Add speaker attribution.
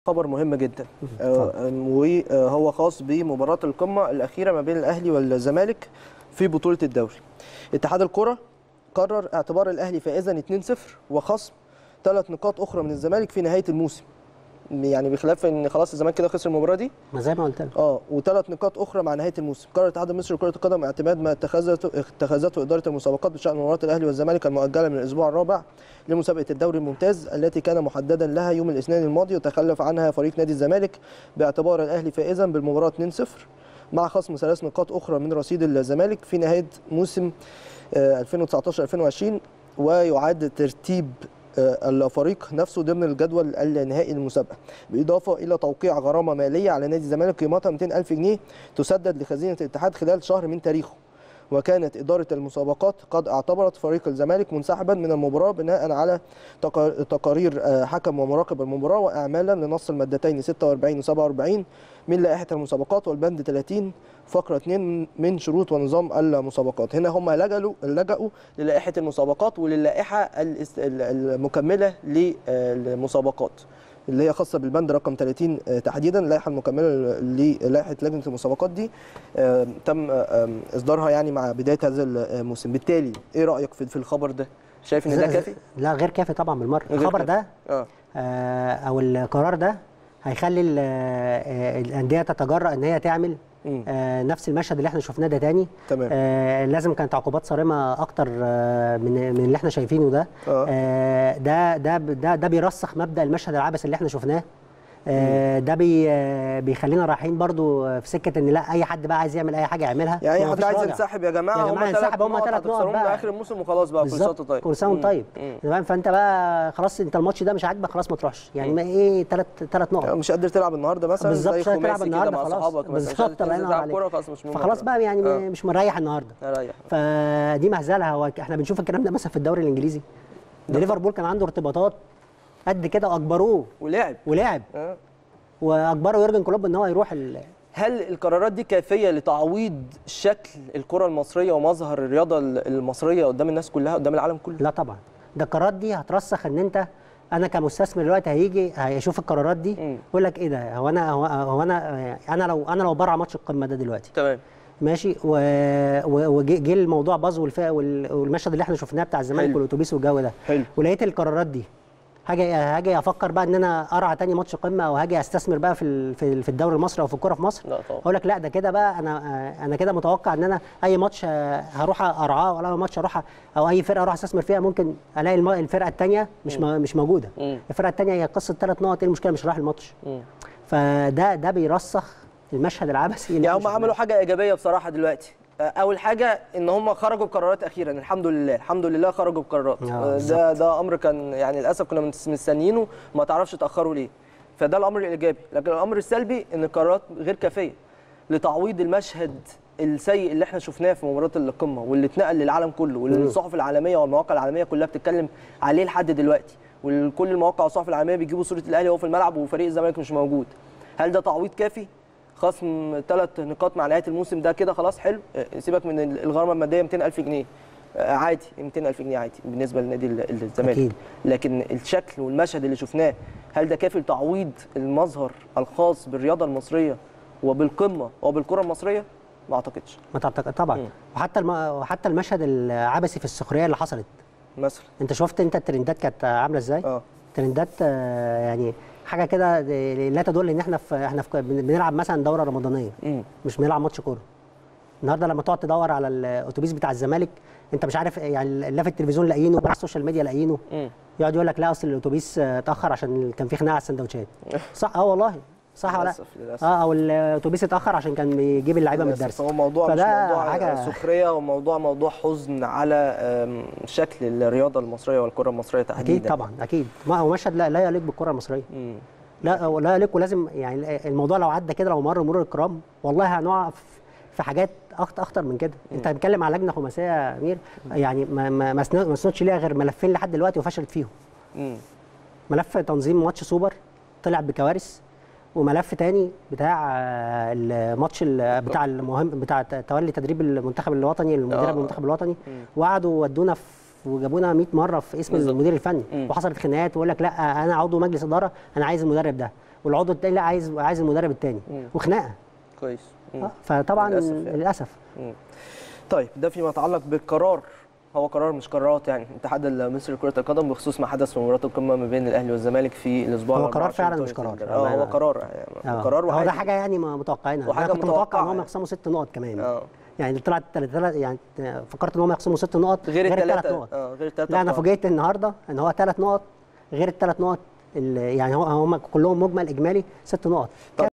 Speaker 1: خبر مهم جدا آه، وهو خاص بمباراة القمة الأخيرة ما بين الأهلي والزمالك في بطولة الدوري. اتحاد الكرة قرر اعتبار الأهلي فائزا 2-0 وخصم ثلاث نقاط أخرى من الزمالك في نهاية الموسم. يعني بخلاف ان خلاص الزمالك كده خسر المباراه دي
Speaker 2: ما زي ما قلت لك
Speaker 1: اه وثلاث نقاط اخرى مع نهايه الموسم قرر الاتحاد المصري لكره القدم اعتماد ما اتخذته اتخذته اداره المسابقات بشان مباراه الاهلي والزمالك المؤجله من الاسبوع الرابع لمسابقه الدوري الممتاز التي كان محددا لها يوم الاثنين الماضي وتخلف عنها فريق نادي الزمالك باعتبار الاهلي فائزا بالمباراه 2-0 مع خصم ثلاث نقاط اخرى من رصيد الزمالك في نهايه موسم 2019 2020 ويعاد ترتيب الفريق نفسه ضمن الجدول النهائي للمسابقه بالاضافه الى توقيع غرامه ماليه على نادي الزمالك قيمتها 200 الف جنيه تسدد لخزينه الاتحاد خلال شهر من تاريخه وكانت إدارة المسابقات قد اعتبرت فريق الزمالك منسحبا من المباراة بناء على تقارير حكم ومراقب المباراة وإعمالا لنص المادتين 46 و 47 من لائحة المسابقات والبند 30 فقرة 2 من شروط ونظام المسابقات هنا هم لجأوا لجأوا للائحة المسابقات وللائحة المكملة للمسابقات اللي هي خاصه بالبند رقم 30 تحديدا اللائحه المكمله للائحه لجنه المسابقات دي تم اصدارها يعني مع بدايه هذا الموسم بالتالي ايه رايك في الخبر ده شايف ان ده كافي
Speaker 2: لا غير كافي طبعا بالمره الخبر ده
Speaker 1: آه.
Speaker 2: آه او القرار ده هيخلي الانديه تتجرأ ان هي تعمل آه نفس المشهد اللي احنا شفناه ده تاني
Speaker 1: تمام.
Speaker 2: آه لازم كانت عقوبات صارمه اكتر آه من من اللي احنا شايفينه ده
Speaker 1: آه.
Speaker 2: آه ده ده ده ده بيرسخ مبدا المشهد العبثي اللي احنا شفناه آه ده بي آه بيخلينا رايحين برضو في سكه ان لا اي حد بقى عايز يعمل اي حاجه يعملها
Speaker 1: يعني اي
Speaker 2: ما
Speaker 1: حد
Speaker 2: فيش
Speaker 1: عايز
Speaker 2: راجع.
Speaker 1: ينسحب يا جماعه
Speaker 2: يا جماعه ينسحب هم ثلاث نقط بقى
Speaker 1: لاخر الموسم وخلاص بقى كل سنه
Speaker 2: بالظبط
Speaker 1: طيب
Speaker 2: كل سنه وانت طيب
Speaker 1: مم.
Speaker 2: تمام فانت بقى خلاص انت الماتش ده مش عاجبك خلاص ما تروحش يعني ما ايه ثلاث ثلاث نقط
Speaker 1: مش قادر تلعب النهارده مثلا
Speaker 2: بالظبط
Speaker 1: زي
Speaker 2: مش هتلعب
Speaker 1: خماسي كده
Speaker 2: النهارده
Speaker 1: مع
Speaker 2: خلاص
Speaker 1: صحابك مثلا مش قادر
Speaker 2: بالظبط الله
Speaker 1: تنزل
Speaker 2: ينور
Speaker 1: تلعب
Speaker 2: عليك
Speaker 1: كوره خلاص مش مهم
Speaker 2: فخلاص بقى يعني
Speaker 1: آه.
Speaker 2: مش مريح النهارده
Speaker 1: ريح
Speaker 2: فدي مهزله هو احنا بنشوف الكلام ده مثلا في الدوري الانجليزي ده ليفربول كان عنده ارتباطات قد كده واجبروه
Speaker 1: ولعب
Speaker 2: ولعب
Speaker 1: آه.
Speaker 2: واجبروا يورجن كلوب ان هو يروح ال...
Speaker 1: هل القرارات دي كافيه لتعويض شكل الكره المصريه ومظهر الرياضه المصريه قدام الناس كلها قدام العالم كله
Speaker 2: لا طبعا ده القرارات دي هترسخ ان انت انا كمستثمر دلوقتي هيجي هيشوف القرارات دي
Speaker 1: مم.
Speaker 2: يقول لك ايه ده هو انا هو, هو انا انا لو انا لو بره ماتش القمه ده دلوقتي
Speaker 1: تمام
Speaker 2: ماشي و... و... وجه جه الموضوع باظ والف... وال... والمشهد اللي احنا شفناه بتاع الزمالك
Speaker 1: حلو.
Speaker 2: والاتوبيس والجو ده
Speaker 1: حلو
Speaker 2: ولقيت القرارات دي هاجي هاجي افكر بقى ان انا ارعى تاني ماتش قمه او هاجي استثمر بقى في ال- في في الدوري المصري او في الكوره في مصر
Speaker 1: لا طبعا
Speaker 2: اقول لك لا ده كده بقى انا انا كده متوقع ان انا اي ماتش آه، هروح ارعاه ولا اي ماتش اروح أ- او اي فرقه اروح استثمر فيها ممكن الاقي الم- الفرقه الثانيه مش م- مش موجوده
Speaker 1: مم.
Speaker 2: الفرقه الثانيه هي قصه ثلاث نقط ايه المشكله مش رايح الماتش
Speaker 1: مم.
Speaker 2: فده ده بيرسخ المشهد العبثي اللي
Speaker 1: يعني
Speaker 2: إحنا
Speaker 1: هم عملوا حاجه ايجابيه بصراحه دلوقتي اول حاجه ان هم خرجوا بقرارات اخيرا الحمد لله الحمد لله خرجوا بقرارات
Speaker 2: آه،
Speaker 1: ده ده امر كان يعني للاسف كنا مس- مستنيينه ما تعرفش تاخروا ليه فده الامر الايجابي لكن الامر السلبي ان القرارات غير كافيه لتعويض المشهد السيء اللي احنا شفناه في مباراه القمه واللي اتنقل للعالم كله واللي الصحف العالميه والمواقع العالميه كلها بتتكلم عليه لحد دلوقتي وكل المواقع والصحف العالميه بيجيبوا صوره الاهلي وهو في الملعب وفريق الزمالك مش موجود هل ده تعويض كافي خصم ثلاث نقاط مع نهايه الموسم ده كده خلاص حلو آه، سيبك من ال- الغرامه الماديه 200000 جنيه آه، عادي 200000 جنيه عادي بالنسبه لنادي ال- الزمالك
Speaker 2: أكيد.
Speaker 1: لكن الشكل والمشهد اللي شفناه هل ده كافي لتعويض المظهر الخاص بالرياضه المصريه وبالقمه وبالكره المصريه ما اعتقدش
Speaker 2: ما تعتقد طبعا
Speaker 1: مم.
Speaker 2: وحتى الم... وحتى المشهد العبثي في السخريه اللي حصلت
Speaker 1: مثلا
Speaker 2: انت شفت انت الترندات كانت عامله ازاي
Speaker 1: اه
Speaker 2: ترندات آه، يعني حاجه كده لا تدل ان احنا في احنا في بنلعب مثلا دوره رمضانيه
Speaker 1: امم
Speaker 2: مش بنلعب ماتش كوره النهارده لما تقعد تدور على الاتوبيس بتاع الزمالك انت مش عارف يعني لا في التلفزيون لاقيينه ولا على السوشيال ميديا لاقيينه
Speaker 1: امم
Speaker 2: يقعد يقول لك لا اصل الاتوبيس آه، اتاخر عشان كان في خناقه على السندوتشات صح اه والله صح ولا لا
Speaker 1: للاسف للاسف
Speaker 2: اه او الاتوبيس اتاخر عشان كان بيجيب اللعيبه من
Speaker 1: للأسف.
Speaker 2: الدرس
Speaker 1: هو موضوع مش
Speaker 2: فده
Speaker 1: موضوع
Speaker 2: حاجة-
Speaker 1: سخريه وموضوع موضوع حزن على آم، شكل الرياضه المصريه والكره المصريه تحديدا
Speaker 2: اكيد طبعا اكيد ما هو مشهد لا, لا يليق بالكره المصريه
Speaker 1: مم.
Speaker 2: لا لا يليق ولازم يعني الموضوع لو عدى كده لو مر مرور الكرام والله هنقع في- في حاجات اخطر اخطر من كده انت هتتكلم على لجنه خماسيه يا امير يعني ما ما ما سن- ما سندش ليها غير ملفين لحد دلوقتي وفشلت فيهم
Speaker 1: مم.
Speaker 2: ملف تنظيم ماتش سوبر طلع بكوارث وملف تاني بتاع آه، الماتش ال- بتاع المهم بتاع تولي تدريب المنتخب الوطني المدرب
Speaker 1: آه.
Speaker 2: المنتخب الوطني
Speaker 1: مم.
Speaker 2: وقعدوا ودونا في وجابونا 100 مره في اسم
Speaker 1: بالظبط.
Speaker 2: المدير الفني
Speaker 1: مم.
Speaker 2: وحصلت خناقات ويقول لك لا انا عضو مجلس اداره انا عايز المدرب ده والعضو التاني لا عايز عايز المدرب التاني
Speaker 1: مم.
Speaker 2: وخناقه
Speaker 1: كويس مم.
Speaker 2: آه، فطبعا
Speaker 1: للأسف
Speaker 2: للاسف,
Speaker 1: يعني.
Speaker 2: للأسف.
Speaker 1: طيب ده فيما يتعلق بالقرار هو قرار مش قرارات يعني الاتحاد المصري لكره القدم بخصوص ما حدث في مباراه القمه ما بين الاهلي والزمالك في الاسبوع
Speaker 2: هو
Speaker 1: ال
Speaker 2: قرار
Speaker 1: 24
Speaker 2: فعلا مش
Speaker 1: بتوع
Speaker 2: قرار.
Speaker 1: الاسكندرية. اه هو
Speaker 2: أنا-
Speaker 1: قرار يعني
Speaker 2: آه.
Speaker 1: قرار
Speaker 2: هو
Speaker 1: وعادي
Speaker 2: ده حاجه يعني ما متوقعينها
Speaker 1: وحاجة
Speaker 2: انا كنت متوقع
Speaker 1: متوقعة
Speaker 2: ان هم
Speaker 1: يعني.
Speaker 2: يخصموا ست نقط كمان
Speaker 1: اه
Speaker 2: يعني طلعت ثلاث يعني فكرت ان هم يخصموا ست نقط
Speaker 1: غير
Speaker 2: الثلاث
Speaker 1: الثلاثه
Speaker 2: نقط
Speaker 1: اه غير الثلاثه
Speaker 2: لا انا
Speaker 1: بتوع-
Speaker 2: فوجئت النهارده ان هو ثلاث نقط غير الثلاث نقط اللي- يعني هو هم كلهم مجمل اجمالي ست نقط